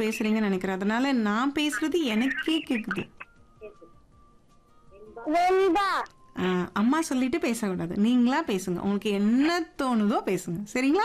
பேசுறீங்கன்னு நினைக்கிறேன் அதனால நான் பேசுறது எனக்கே கேக்குது வெண்பா ஆ, அம்மா சொல்லிட்டு பேசக்கூடாது நீங்களா பேசுங்க உங்களுக்கு என்ன தோணுதோ பேசுங்க சரிங்களா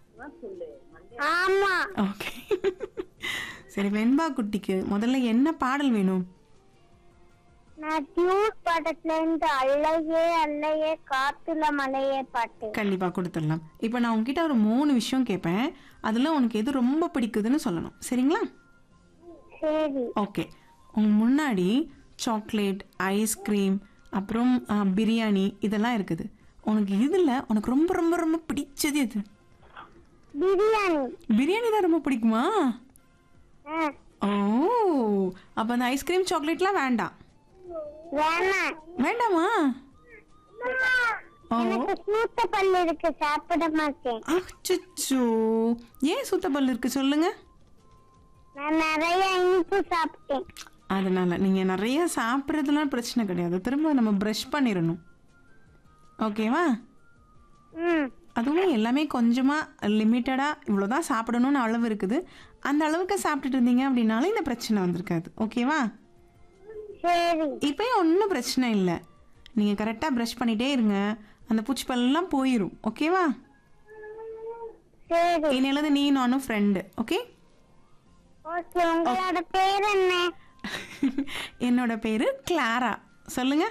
ஆமா ஓகே சரி வெண்பா குட்டிக்கு முதல்ல என்ன பாடல் வேணும் நான் டியூட் படத்துல இருந்து அல்லையே அல்லையே காத்துல மலையே பாட்டு கண்டிப்பா கொடுத்துடலாம் இப்போ நான் உங்ககிட்ட ஒரு மூணு விஷயம் கேட்பேன் அதுல உனக்கு எது ரொம்ப பிடிக்குதுன்னு சொல்லணும் சரிங்களா சரி ஓகே உங்க முன்னாடி சாக்லேட் ஐஸ்கிரீம் அப்புறம் ஆ, பிரியாணி இதெல்லாம் இருக்குது உனக்கு இதுல உனக்கு ரொம்ப ரொம்ப ரொம்ப பிடிச்சது எது பிரியாணி பிரியாணி தான் ரொம்ப பிடிக்குமா ஆ, ஓ அப்ப அந்த ஐஸ்கிரீம் சாக்லேட்லாம் வேண்டாம் வேணாம் வேண்டாமா ஓ எனக்கு சூத்த பல்லு இருக்கு சாப்பிட மாட்டேன் அச்சோ ஏன் சுத்த பல் இருக்கு சொல்லுங்க நான் நிறைய இனிப்பு சாப்பிட்டேன் அதனால நீங்க நிறைய சாப்பிட்றதுலாம் பிரச்சனை கிடையாது திரும்ப நம்ம ப்ரஷ் பண்ணிடணும் ஓகேவா ம் அதுவும் எல்லாமே கொஞ்சமாக லிமிட்டடாக இவ்வளோதான் சாப்பிடணும்னு அளவு இருக்குது அந்த அளவுக்கு சாப்பிட்டுட்டு இருந்தீங்க அப்படின்னாலும் இந்த பிரச்சனை வந்திருக்காது ஓகேவா சரி இப்போயும் ஒன்றும் பிரச்சனை இல்லை நீங்கள் கரெக்டாக ப்ரஷ் பண்ணிகிட்டே இருங்க அந்த பூச்சிப்பல்லாம் போயிடும் ஓகேவா சரி இனியிலது நீ நானும் ஃப்ரெண்டு ஓகே ஓகே உங்களோட பேர் என்ன என்னோட பேர் கிளாரா சொல்லுங்க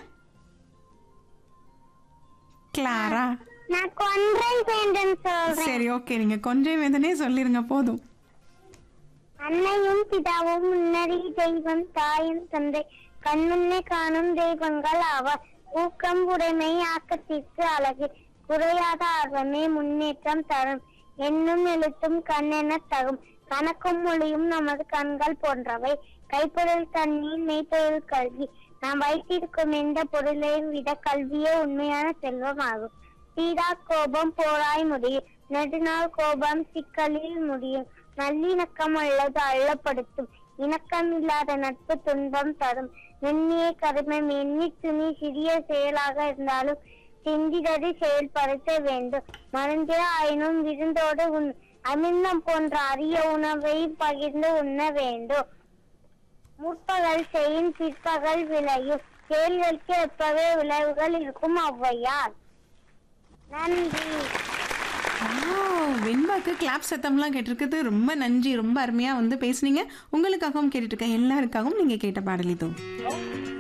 கிளாரா நான் கொன்றை வேண்டும் சொல்றேன் சரி ஓகே நீங்கள் கொஞ்சம் வேதனே சொல்லிருங்க போதும் அன்னையும் பிதாவும் முன்னறி தெய்வம் தாயும் தந்தை கண்முன்னே காணும் தெய்வங்கள் அவர் ஊக்கம் உடைமை ஆக்கத்திற்கு அழகு குறையாத ஆர்வமே முன்னேற்றம் தரும் எண்ணும் எழுத்தும் கண்ணென தகும் கணக்கும் மொழியும் நமது கண்கள் போன்றவை கைப்பொருள் தண்ணீர் மெய்ப்பொருள் கல்வி நாம் வைத்திருக்கும் எந்த பொருளையும் விட கல்வியே உண்மையான செல்வமாகும் தீரா கோபம் போராய் முடியும் நெடுநாள் கோபம் சிக்கலில் முடியும் நல்லிணக்கம் அல்லது அள்ளப்படுத்தும் இணக்கம் இல்லாத நட்பு துன்பம் தரும் எண்ணிய கருமை எண்ணி துணி சிறிய செயலாக இருந்தாலும் சிந்திதறி செயல்படுத்த வேண்டும் மருந்தே ஆயினும் விருந்தோடு உண் அமிர்தம் போன்ற அரிய உணவை பகிர்ந்து உண்ண வேண்டும் முற்பகல் செய்யும் பிற்பகல் விளையும் செயல்களுக்கு எப்பவே விளைவுகள் இருக்கும் ஔவையார் நன்றி வெண்பாக்கு கிளாப் சத்தம்லாம் கேட்டிருக்குது ரொம்ப நன்றி ரொம்ப அருமையாக வந்து பேசுனீங்க உங்களுக்காகவும் கேட்டுட்டு இருக்க எல்லாருக்காகவும் நீங்கள் கேட்ட பாடலிதோ